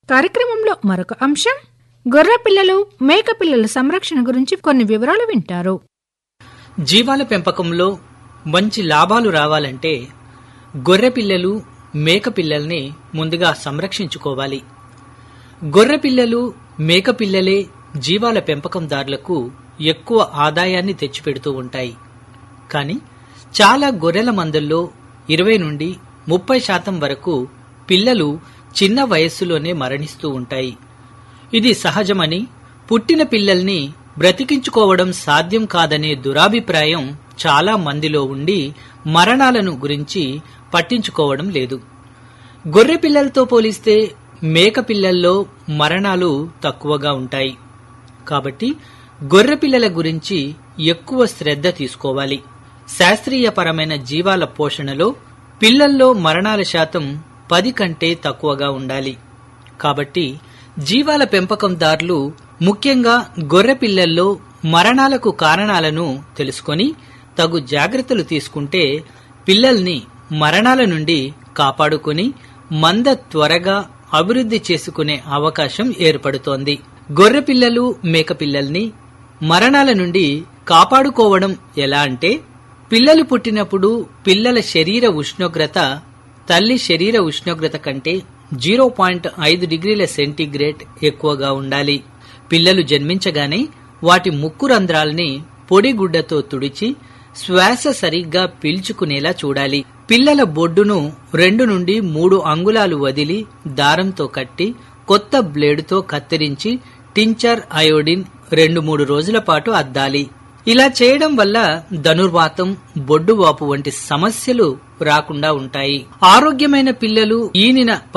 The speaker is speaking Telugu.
కార్యక్రమంలో మరొక అంశం గొర్రె పిల్లలు మేక పిల్లల సంరక్షణ గురించి కొన్ని వివరాలు వింటారు జీవాల పెంపకంలో మంచి లాభాలు రావాలంటే గొర్రె పిల్లలు మేక పిల్లల్ని ముందుగా సంరక్షించుకోవాలి గొర్రె పిల్లలు మేక పిల్లలే జీవాల పెంపకందారులకు ఎక్కువ ఆదాయాన్ని తెచ్చిపెడుతూ ఉంటాయి కానీ చాలా గొర్రెల మందల్లో ఇరవై నుండి ముప్పై శాతం వరకు పిల్లలు చిన్న వయస్సులోనే మరణిస్తూ ఉంటాయి ఇది సహజమని పుట్టిన పిల్లల్ని బ్రతికించుకోవడం సాధ్యం కాదనే దురాభిప్రాయం చాలా మందిలో ఉండి మరణాలను గురించి పట్టించుకోవడం లేదు గొర్రె పిల్లలతో పోలిస్తే మేక పిల్లల్లో మరణాలు తక్కువగా ఉంటాయి కాబట్టి గొర్రె పిల్లల గురించి ఎక్కువ శ్రద్ధ తీసుకోవాలి శాస్త్రీయపరమైన జీవాల పోషణలో పిల్లల్లో మరణాల శాతం పది కంటే తక్కువగా ఉండాలి కాబట్టి జీవాల పెంపకందారులు ముఖ్యంగా గొర్రె పిల్లల్లో మరణాలకు కారణాలను తెలుసుకొని తగు జాగ్రత్తలు తీసుకుంటే పిల్లల్ని మరణాల నుండి కాపాడుకుని మంద త్వరగా అభివృద్ధి చేసుకునే అవకాశం ఏర్పడుతోంది గొర్రె పిల్లలు మేక పిల్లల్ని మరణాల నుండి కాపాడుకోవడం ఎలా అంటే పిల్లలు పుట్టినప్పుడు పిల్లల శరీర ఉష్ణోగ్రత తల్లి శరీర ఉష్ణోగ్రత కంటే జీరో పాయింట్ ఐదు డిగ్రీల సెంటీగ్రేడ్ ఎక్కువగా ఉండాలి పిల్లలు జన్మించగానే వాటి ముక్కు రంధ్రాల్ని పొడిగుడ్డతో తుడిచి శ్వాస సరిగ్గా పీల్చుకునేలా చూడాలి పిల్లల బొడ్డును రెండు నుండి మూడు అంగుళాలు వదిలి దారంతో కట్టి కొత్త బ్లేడుతో కత్తిరించి టించర్ అయోడిన్ రెండు మూడు రోజుల పాటు అద్దాలి ఇలా చేయడం వల్ల ధనుర్వాతం బొడ్డువాపు వంటి సమస్యలు రాకుండా ఉంటాయి ఆరోగ్యమైన పిల్లలు ఈనిన